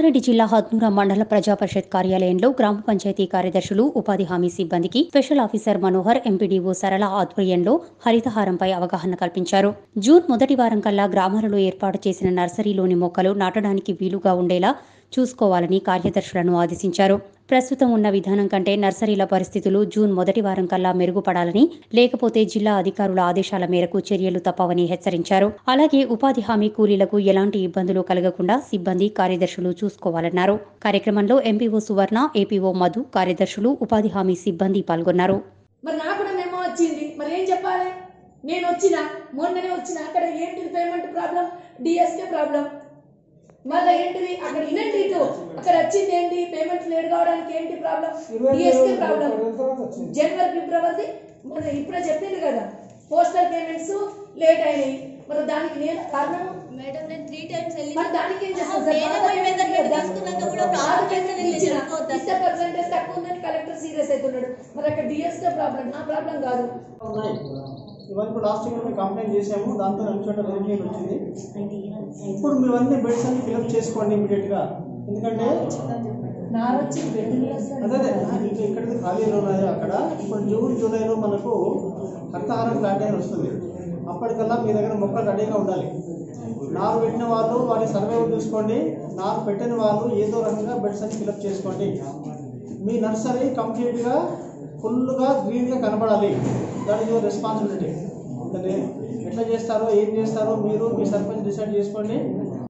రంగారెడ్డి జిల్లా హద్నూర మండల ప్రజా పరిషత్ కార్యాలయంలో గ్రామ పంచాయతీ కార్యదర్శులు ఉపాధి హామీ సిబ్బందికి స్పెషల్ ఆఫీసర్ మనోహర్ ఎంపీడీఓ సరళ ఆధ్వర్యంలో హరితహారంపై అవగాహన కల్పించారు జూన్ మొదటి వారం కల్లా గ్రామాలలో ఏర్పాటు చేసిన నర్సరీలోని మొక్కలు నాటడానికి వీలుగా ఉండేలా చూసుకోవాలని కార్యదర్శులను ఆదేశించారు ప్రస్తుతం ఉన్న విధానం కంటే నర్సరీల పరిస్థితులు జూన్ మొదటి వారం కల్లా మెరుగుపడాలని లేకపోతే జిల్లా అధికారుల ఆదేశాల మేరకు చర్యలు తప్పవని హెచ్చరించారు అలాగే ఉపాధి హామీ కూలీలకు ఎలాంటి ఇబ్బందులు కలగకుండా సిబ్బంది కార్యదర్శులు చూసుకోవాలన్నారు కార్యక్రమంలో ఎంపీఓ సువర్ణ ఏపీఓ మధు కార్యదర్శులు ఉపాధి హామీ సిబ్బంది పాల్గొన్నారు మరి నాకు కూడా మెమో వచ్చింది మరి ఏం చెప్పాలి నేను వచ్చిన మొన్ననే వచ్చిన అక్కడ ఏంటిది పేమెంట్ ప్రాబ్లం డిఎస్కే ప్రాబ్లం మళ్ళీ ఏంటిది అక్కడ వినండి ఇటు అక్కడ వచ్చింది ఏంటి పేమెంట్ లేట్ కావడానికి ఏంటి ప్రాబ్లం డిఎస్కే ప్రాబ్లం జనవరి ఫిబ్రవరి మన ఇప్పుడే చెప్పింది కదా పోస్టల్ పేమెంట్స్ లేట్ అయినాయి మరి దానికి నేను కారణం మేడం నేను త్రీ టైమ్స్ వెళ్ళి మరి దానికి ఏం చేస్తాం వేరే పోయి మీద పెట్టి తీసుకున్నాక కూడా ప్రాబ్లం చేస్తే నేను చెప్పుకోవద్దా? ఇస్తే పర్సెంటేజ్ తక్కువ ఉందని కలెక్టర్ సీరియస్ అవుతున్నాడు మరి అక్కడ డిఎస్కే ప్రాబ్లం నా ప్రాబ్లం కాదు ఉన్నాయి ఇవన్నీ ఇప్పుడు లాస్ట్ ఇయర్ మేము కంప్లైంట్ చేసాము దాంతో రెండు చోట్ల వెరిఫికేషన్ వచ్చింది ఇప్పుడు మీవన్నీ బెడ్స్ అన్ని ఫిలప్ చేసుకోండి ఇమీడియట్గా ఎందుకంటే నా వచ్చి బెడ్ అదే అదే ఇది ఎక్కడికి ఖాళీలు ఉన్నాయో అక్కడ ఇప్పుడు జూన్ జూలైలో మనకు హరితహారం ప్లాన్ వస్తుంది అప్పటికల్లా మీ దగ్గర మొక్కలు రెడీగా ఉండాలి నారు పెట్టిన వాళ్ళు వాటి సర్వే చూసుకోండి నారు పెట్టిన వాళ్ళు ఏదో రకంగా బెడ్స్ అన్ని ఫిలప్ చేసుకోండి మీ నర్సరీ కంప్లీట్గా ఫుల్గా గ్రీన్గా కనబడాలి దట్ ఈస్ యువర్ రెస్పాన్సిబిలిటీ అంటే ఎట్లా చేస్తారో ఏం చేస్తారో మీరు మీ సర్పంచ్ డిసైడ్ చేసుకోండి